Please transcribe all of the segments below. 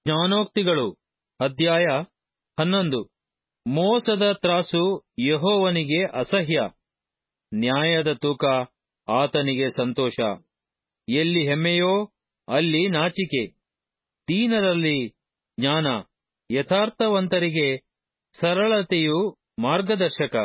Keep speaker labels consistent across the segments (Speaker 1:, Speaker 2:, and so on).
Speaker 1: ಜ್ಞಾನೋಕ್ತಿಗಳು ಅಧ್ಯಾಯ ಹನ್ನೊಂದು ಮೋಸದ ತ್ರಾಸು ಯಹೋವನಿಗೆ ಅಸಹ್ಯ ನ್ಯಾಯದ ತೂಕ ಆತನಿಗೆ ಸಂತೋಷ ಎಲ್ಲಿ ಹೆಮ್ಮೆಯೋ ಅಲ್ಲಿ ನಾಚಿಕೆ ದೀನರಲ್ಲಿ ಜ್ಞಾನ ಯಥಾರ್ಥವಂತರಿಗೆ ಸರಳತೆಯು ಮಾರ್ಗದರ್ಶಕ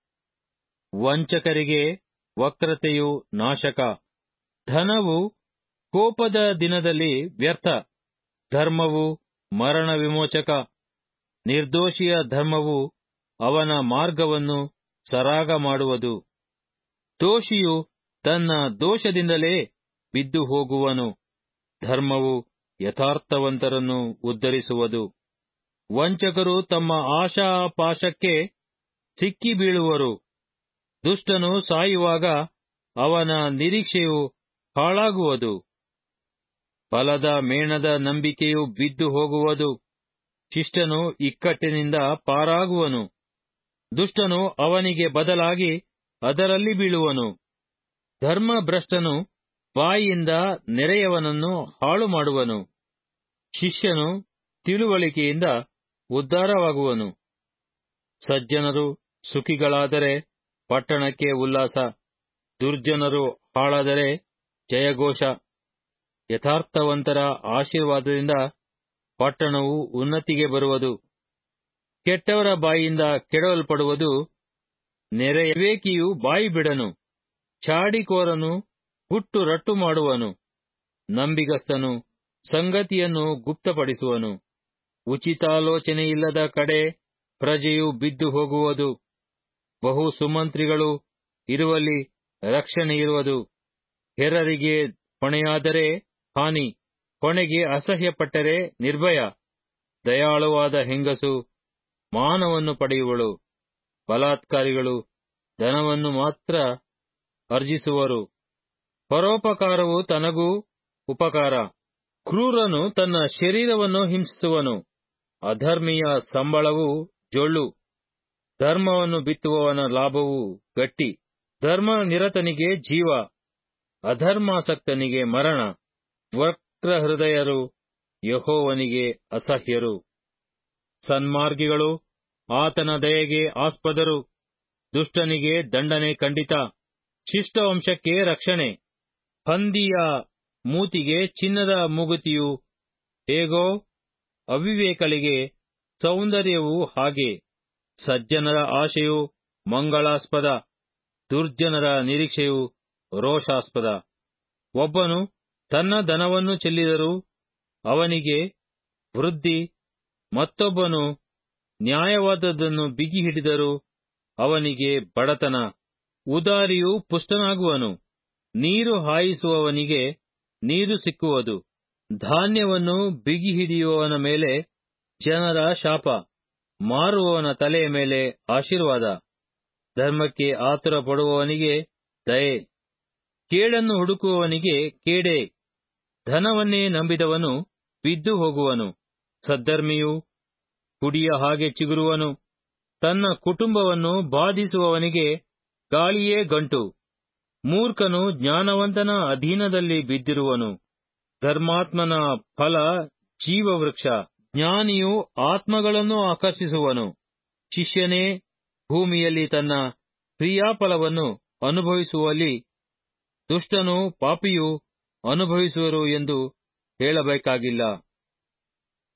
Speaker 1: ವಂಚಕರಿಗೆ ವಕ್ರತೆಯು ನಾಶಕ ಧನವು ಕೋಪದ ದಿನದಲ್ಲಿ ವ್ಯರ್ಥ ಧರ್ಮವು ಮರಣ ವಿಮೋಚಕ ನಿರ್ದೋಷಿಯ ಧರ್ಮವು ಅವನ ಮಾರ್ಗವನ್ನು ಸರಾಗ ಮಾಡುವುದು ದೋಷಿಯು ತನ್ನ ದೋಷದಿಂದಲೇ ಬಿದ್ದು ಹೋಗುವನು ಧರ್ಮವು ಯಥಾರ್ಥವಂತರನ್ನು ಉದ್ಧರಿಸುವುದು ವಂಚಕರು ತಮ್ಮ ಆಶಾಪಾಶಕ್ಕೆ ಸಿಕ್ಕಿ ಬೀಳುವರು ದುಷ್ಟನು ಸಾಯುವಾಗ ಅವನ ನಿರೀಕ್ಷೆಯು ಹಾಳಾಗುವುದು ಫಲದ ಮೇಣದ ನಂಬಿಕೆಯು ಬಿದ್ದು ಹೋಗುವುದು ಶಿಷ್ಟನು ಇಕ್ಕಟ್ಟಿನಿಂದ ಪಾರಾಗುವನು ದುಷ್ಟನು ಅವನಿಗೆ ಬದಲಾಗಿ ಅದರಲ್ಲಿ ಬೀಳುವನು ಧರ್ಮಭ್ರಷ್ಟನು ಬಾಯಿಯಿಂದ ನೆರೆಯವನನ್ನು ಹಾಳು ಮಾಡುವನು ಶಿಷ್ಯನು ತಿಳುವಳಿಕೆಯಿಂದ ಉದ್ಧಾರವಾಗುವನು ಸಜ್ಜನರು ಸುಖಿಗಳಾದರೆ ಪಟ್ಟಣಕ್ಕೆ ಉಲ್ಲಾಸ ದುರ್ಜನರು ಹಾಳಾದರೆ ಜಯಘೋಷ ಯಥಾರ್ಥವಂತರ ಆಶೀರ್ವಾದದಿಂದ ಪಟ್ಟಣವು ಉನ್ನತಿಗೆ ಬರುವುದು ಕೆಟ್ಟವರ ಬಾಯಿಯಿಂದ ಕೆಡವಲ್ಪಡುವುದು ನೆರೆಯವೇಕಿಯು ಬಾಯಿ ಬಿಡನು ಚಾಡಿಕೋರನು ಹುಟ್ಟು ರಟ್ಟು ಮಾಡುವನು ನಂಬಿಗಸ್ತನು ಸಂಗತಿಯನ್ನು ಗುಪ್ತಪಡಿಸುವನು ಉಚಿತಾಲೋಚನೆಯಿಲ್ಲದ ಕಡೆ ಪ್ರಜೆಯು ಬಿದ್ದು ಹೋಗುವುದು ಬಹು ಸುಮಂತ್ರಿಗಳು ಇರುವಲ್ಲಿ ರಕ್ಷಣೆ ಇರುವುದು ಹೆರರಿಗೆ ಹೊಣೆಯಾದರೆ ಹಾನಿ ಹೊಣೆಗೆ ಅಸಹ್ಯಪಟ್ಟರೆ ನಿರ್ಭಯ ದಯಾಳುವಾದ ಹೆಂಗಸು ಮಾನವನ್ನು ಪಡೆಯುವಳು ಬಲಾತ್ಕಾರಿಗಳು ಧನವನ್ನು ಮಾತ್ರ ಅರ್ಜಿಸುವರು ಪರೋಪಕಾರವು ತನಗೂ ಉಪಕಾರ ಕ್ರೂರನು ತನ್ನ ಶರೀರವನ್ನು ಹಿಂಸಿಸುವನು ಅಧರ್ಮಿಯ ಸಂಬಳವು ಜೊಳ್ಳು ಧರ್ಮವನ್ನು ಬಿತ್ತುವವನ ಲಾಭವು ಗಟ್ಟಿ ಧರ್ಮ ನಿರತನಿಗೆ ಜೀವ ಅಧರ್ಮಾಸಕ್ತನಿಗೆ ಮರಣ ವಕ್ರ ಹೃದಯರು ಯಹೋವನಿಗೆ ಅಸಹ್ಯರು ಸನ್ಮಾರ್ಗಿಗಳು ಆತನ ದಯೆಗೆ ಆಸ್ಪದರು ದುಷ್ಟನಿಗೆ ದಂಡನೆ ಖಂಡಿತ ಶಿಷ್ಟವಂಶಕ್ಕೆ ರಕ್ಷಣೆ ಹಂದಿಯ ಮೂತಿಗೆ ಚಿನ್ನದ ಮೂಗುತಿಯು ಹೇಗೋ ಅವಿವೇಕಳಿಗೆ ಸೌಂದರ್ಯವು ಹಾಗೆ ಸಜ್ಜನರ ಆಶೆಯು ಮಂಗಳಾಸ್ಪದ ದುರ್ಜನರ ನಿರೀಕ್ಷೆಯು ರೋಷಾಸ್ಪದ ಒಬ್ಬನು ತನ್ನ ಧನವನ್ನು ಚೆಲ್ಲಿದರೂ ಅವನಿಗೆ ವೃದ್ಧಿ ಮತ್ತೊಬ್ಬನು ನ್ಯಾಯವಾದದ್ದನ್ನು ಬಿಗಿ ಹಿಡಿದರೂ ಅವನಿಗೆ ಬಡತನ ಉದಾರಿಯು ಪುಷ್ಟನಾಗುವನು ನೀರು ಹಾಯಿಸುವವನಿಗೆ ನೀರು ಸಿಕ್ಕುವುದು ಧಾನ್ಯವನ್ನು ಬಿಗಿ ಹಿಡಿಯುವವನ ಮೇಲೆ ಜನರ ಶಾಪ ಮಾರುವವನ ತಲೆಯ ಮೇಲೆ ಆಶೀರ್ವಾದ ಧರ್ಮಕ್ಕೆ ಆತುರ ಪಡುವವನಿಗೆ ದಯೆ ಕೇಡನ್ನು ಹುಡುಕುವವನಿಗೆ ಕೇಡೇ ಧನವನ್ನೇ ನಂಬಿದವನು ಬಿದ್ದು ಹೋಗುವನು ಸದ್ಧರ್ಮಿಯು ಕುಡಿಯ ಹಾಗೆ ಚಿಗುರುವನು ತನ್ನ ಕುಟುಂಬವನ್ನು ಬಾಧಿಸುವವನಿಗೆ ಗಾಳಿಯೇ ಗಂಟು ಮೂರ್ಖನು ಜ್ಞಾನವಂತನ ಅಧೀನದಲ್ಲಿ ಬಿದ್ದಿರುವನು ಧರ್ಮಾತ್ಮನ ಫಲ ಜೀವವೃಕ್ಷ ಜ್ಞಾನಿಯು ಆತ್ಮಗಳನ್ನು ಆಕರ್ಷಿಸುವನು ಶಿಷ್ಯನೇ ಭೂಮಿಯಲ್ಲಿ ತನ್ನ ಕ್ರಿಯಾಫಲವನ್ನು ಅನುಭವಿಸುವಲ್ಲಿ ದುಷ್ಟನು ಪಾಪಿಯು ಅನುಭವಿಸುವರು ಎಂದು ಹೇಳಬೇಕಾಗಿಲ್ಲ